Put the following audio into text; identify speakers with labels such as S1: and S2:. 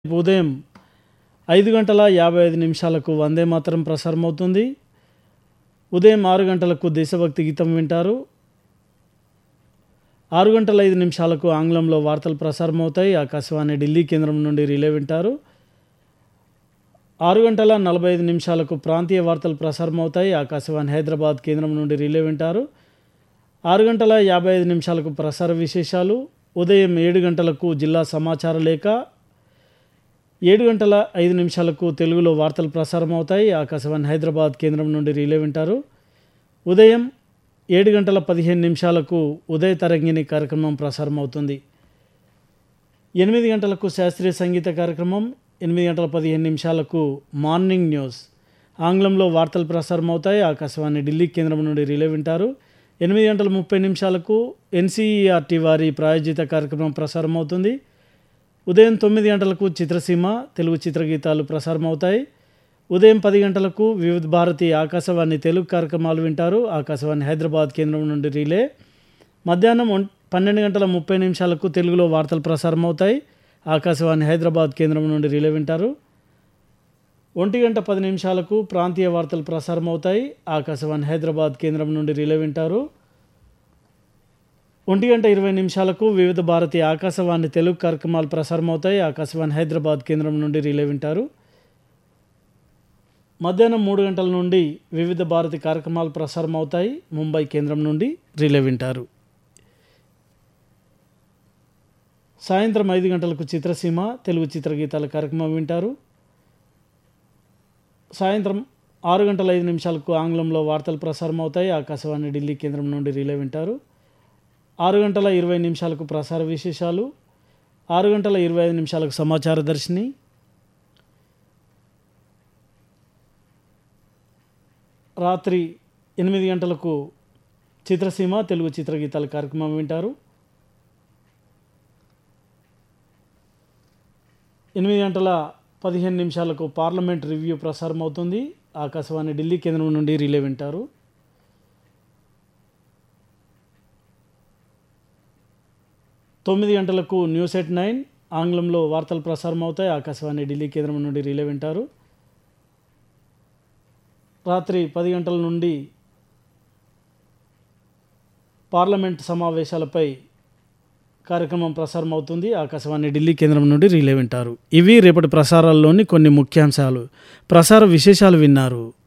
S1: ఉదయం ఐదు గంటల యాభై ఐదు నిమిషాలకు వందే మాతరం ప్రసారమవుతుంది ఉదయం ఆరు గంటలకు దేశభక్తి గీతం వింటారు ఆరు గంటల ఐదు నిమిషాలకు ఆంగ్లంలో వార్తలు ప్రసారమవుతాయి ఆకాశవాణి ఢిల్లీ కేంద్రం నుండి రిలే వింటారు ఆరు గంటల నలభై ఐదు నిమిషాలకు ప్రాంతీయ వార్తలు ప్రసారమవుతాయి ఆకాశవాణి హైదరాబాద్ కేంద్రం నుండి రిలే వింటారు ఆరు గంటల యాభై ఐదు నిమిషాలకు ప్రసార విశేషాలు ఉదయం ఏడు గంటలకు జిల్లా సమాచార లేఖ ఏడు గంటల ఐదు నిమిషాలకు తెలుగులో వార్తలు ప్రసారం అవుతాయి ఆకాశవాణి హైదరాబాద్ కేంద్రం నుండి రిలే వింటారు ఉదయం ఏడు గంటల పదిహేను నిమిషాలకు ఉదయ తరంగిణి కార్యక్రమం ప్రసారం అవుతుంది ఎనిమిది గంటలకు శాస్త్రీయ సంగీత కార్యక్రమం ఎనిమిది గంటల పదిహేను నిమిషాలకు మార్నింగ్ న్యూస్ ఆంగ్లంలో వార్తలు ప్రసారం అవుతాయి ఆకాశవాణి ఢిల్లీ కేంద్రం నుండి రిలే వింటారు ఎనిమిది గంటల ముప్పై నిమిషాలకు ఎన్సీఈఆర్టీ వారి ప్రాయోజిత కార్యక్రమం ప్రసారం అవుతుంది ఉదయం తొమ్మిది గంటలకు చిత్రసీమ తెలుగు చిత్రగీతాలు ప్రసారం అవుతాయి ఉదయం పది గంటలకు వివిధ భారతి ఆకాశవాణి తెలుగు కార్యక్రమాలు వింటారు ఆకాశవాణి హైదరాబాద్ కేంద్రం నుండి రిలే మధ్యాహ్నం ఒన్ పన్నెండు గంటల ముప్పై నిమిషాలకు తెలుగులో వార్తలు ప్రసారం అవుతాయి ఆకాశవాణి హైదరాబాద్ కేంద్రం నుండి రిలే వింటారు ఒంటి గంట పది నిమిషాలకు ప్రాంతీయ వార్తలు ప్రసారం అవుతాయి ఆకాశవాణి హైదరాబాద్ కేంద్రం నుండి రిలే వింటారు ఒంటి గంట ఇరవై నిమిషాలకు వివిధ భారతి ఆకాశవాణి తెలుగు కార్యక్రమాలు ప్రసారం అవుతాయి ఆకాశవాణి హైదరాబాద్ కేంద్రం నుండి రిలే వింటారు మధ్యాహ్నం మూడు గంటల నుండి వివిధ భారతి కార్యక్రమాలు ప్రసారం అవుతాయి ముంబై కేంద్రం నుండి రిలే వింటారు సాయంత్రం ఐదు గంటలకు చిత్రసీమ తెలుగు చిత్రగీతాల కార్యక్రమం వింటారు సాయంత్రం ఆరు గంటల ఐదు నిమిషాలకు ఆంగ్లంలో వార్తలు ప్రసారం అవుతాయి ఆకాశవాణి ఢిల్లీ కేంద్రం నుండి రిలే వింటారు ఆరు గంటల ఇరవై నిమిషాలకు ప్రసార విశేషాలు ఆరు గంటల ఇరవై ఐదు నిమిషాలకు సమాచార దర్శిని రాత్రి ఎనిమిది గంటలకు చిత్రసీమ తెలుగు చిత్రగీతాల కార్యక్రమం వింటారు ఎనిమిది గంటల పదిహేను నిమిషాలకు పార్లమెంట్ రివ్యూ ప్రసారం అవుతుంది ఆకాశవాణి ఢిల్లీ కేంద్రం నుండి రిలే వింటారు తొమ్మిది గంటలకు న్యూస్ ఎట్ నైన్ ఆంగ్లంలో వార్తలు ప్రసారం అవుతాయి ఆకాశవాణి ఢిల్లీ కేంద్రం నుండి రిలే వింటారు రాత్రి పది గంటల నుండి పార్లమెంట్ సమావేశాలపై కార్యక్రమం ప్రసారం అవుతుంది ఆకాశవాణి ఢిల్లీ కేంద్రం నుండి రిలే వింటారు ఇవి రేపటి ప్రసారాల్లోని కొన్ని ముఖ్యాంశాలు ప్రసార విశేషాలు విన్నారు